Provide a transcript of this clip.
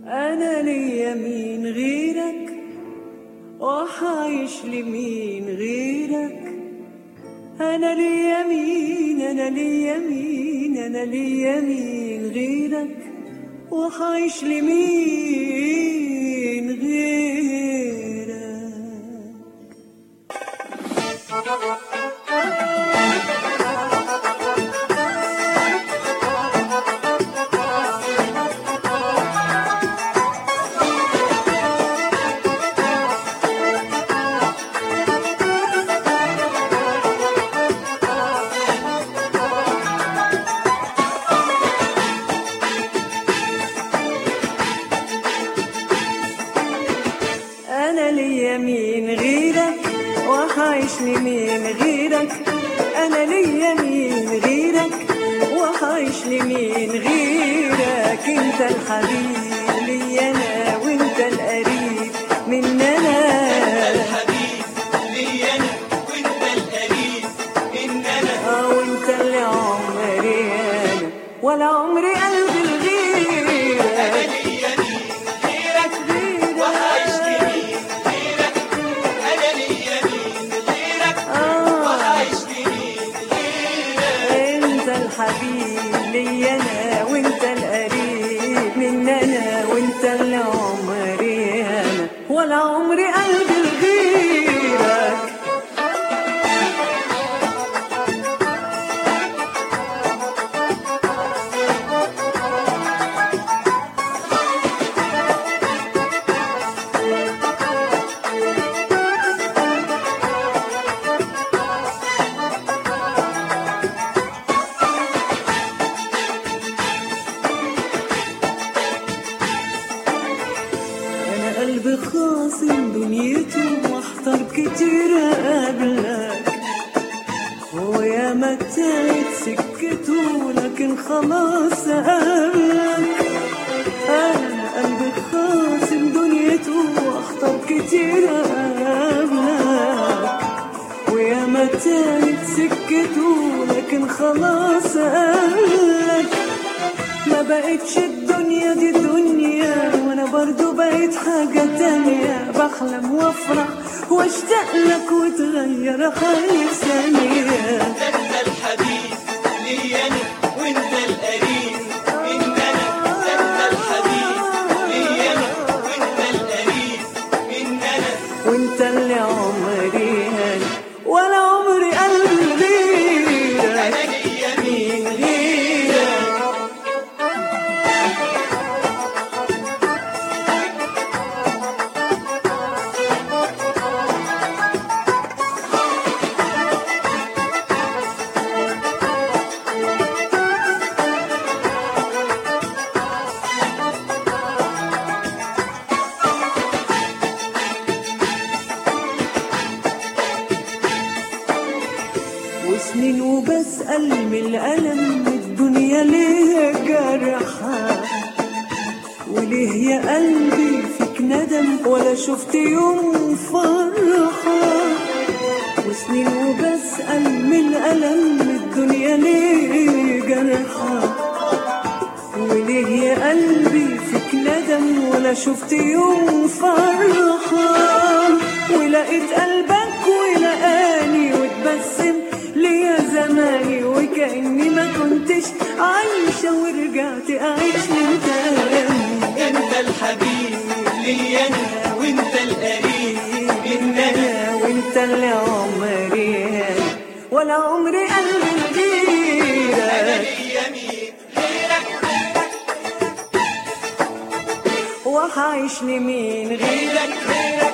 أنا ليا مين غيرك وحعيش لمين غيرك أنا ليا مين أنا ليا مين أنا ليا مين غيرك وحعيش لمين غيرك أنا ليا مين غيرك وحعيش لمين غيرك أنا ليا مين غيرك وحعيش لمين غيرك أنت الحبيب ليا أنا وأنت القريب مننا الحبيب لي انا وانت القريب مننا آه وأنت اللي عمري أنا ولا عمري قلبي انا لغيرك ليا مين غيرك وحعيش لمين غيرك انا ليا مين غيرك آه وحعيش لمين غيرك انت الحبيب لي انا وانت القريب مننا وانت اللي عمري انا ولا عمري قلبي لغيرك انا قلبي خاصم دنيته واحتار كتير اقابلك ويا ما تعبت سكته لكن خلاص اقابلك انا قلبي خاصم دنيته واحتار كتير اقابلك ويا ما تعبت سكته لكن خلاص اقابلك ما بقتش الدنيا دي دنيا وانا برضو بقيت حاجة تانية بحلم وافرح واشتاق لك وتغير حالي في ثانية انت الحبيب لي انا وانت القريب مننا انت الحبيب لي انا وانت القريب مننا وانت اللي عمري هاني ولا عمري قلبي انا غيرك ليا مين مين غيرك وسنين وبسأل من الألم الدنيا ليه جرحة وليه يا قلبي فيك ندم ولا شفت يوم فرحة وسنين وبسأل من الألم الدنيا ليه جرحة وليه يا قلبي فيك ندم ولا شفت يوم فرحة ولقيت قلبك ولقاني وتبسم ليا زماني وكأني ما كنتش عايشة ورجعت أعيش من تاني انت الحبيب لي انا وانت القريب مننا أنا وانت اللي عمري هاني ولا عمري قلبي انا لغيرك ليا مين غيرك وحعيش لمين غيرك غيرك غيرك